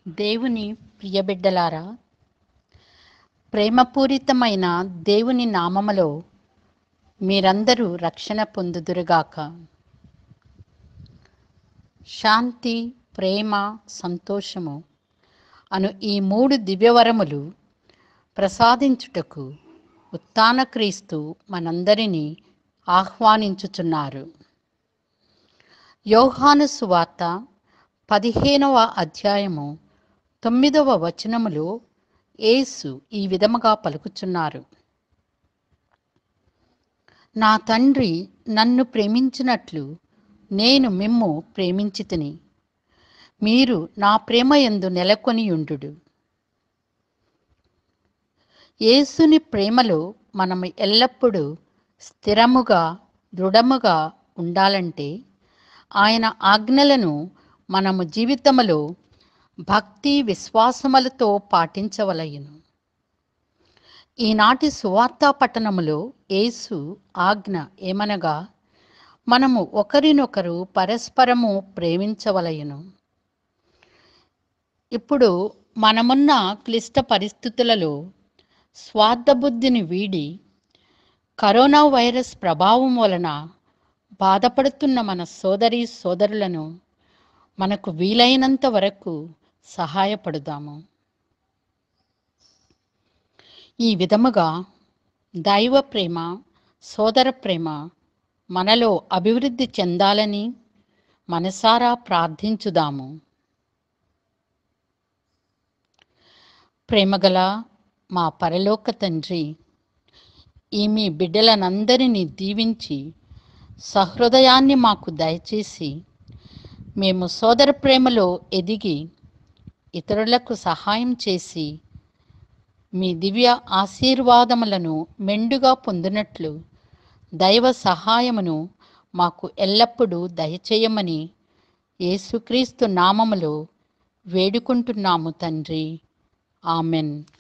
దేవుని ప్రియబిడ్డలారా ప్రేమపూరితమైన దేవుని నామములో మీరందరూ రక్షణ పొందుదురుగాక శాంతి ప్రేమ సంతోషము అను ఈ మూడు దివ్యవరములు ప్రసాదించుటకు ఉత్తాన క్రీస్తు మనందరినీ ఆహ్వానించుచున్నారు యోహాను సువార్త పదిహేనవ అధ్యాయము తొమ్మిదవ వచనములో యేసు ఈ విధముగా పలుకుచున్నారు నా తండ్రి నన్ను ప్రేమించినట్లు నేను మిమ్ము ప్రేమించి తిని మీరు నా ప్రేమ యందు నెలకొనియుండు యేసుని ప్రేమలో మనం ఎల్లప్పుడూ స్థిరముగా దృఢముగా ఉండాలంటే ఆయన ఆజ్ఞలను మనము జీవితములో భక్తి విశ్వాసములతో పాటించవలయును ఈనాటి సువార్తా పట్టణములో యేసు ఆజ్ఞ ఏమనగా మనము ఒకరినొకరు పరస్పరము ప్రేమించవలయును ఇప్పుడు మనమున్న క్లిష్ట పరిస్థితులలో స్వార్థబుద్ధిని వీడి కరోనా వైరస్ ప్రభావం వలన బాధపడుతున్న మన సోదరి సోదరులను మనకు వీలైనంత వరకు సహాయపడుదాము ఈ విధముగా దైవ ప్రేమ సోదర ప్రేమ మనలో అభివృద్ధి చెందాలని మనసారా ప్రార్థించుదాము ప్రేమగల మా పరలోక తండ్రి ఈ మీ బిడ్డలనందరినీ దీవించి సహృదయాన్ని మాకు దయచేసి మేము సోదర ప్రేమలో ఎదిగి ఇతరులకు సహాయం చేసి మీ దివ్య ఆశీర్వాదములను మెండుగా పొందినట్లు దైవ సహాయమును మాకు ఎల్లప్పుడూ దయచేయమని యేసుక్రీస్తు నామములో వేడుకుంటున్నాము తండ్రి ఆమెన్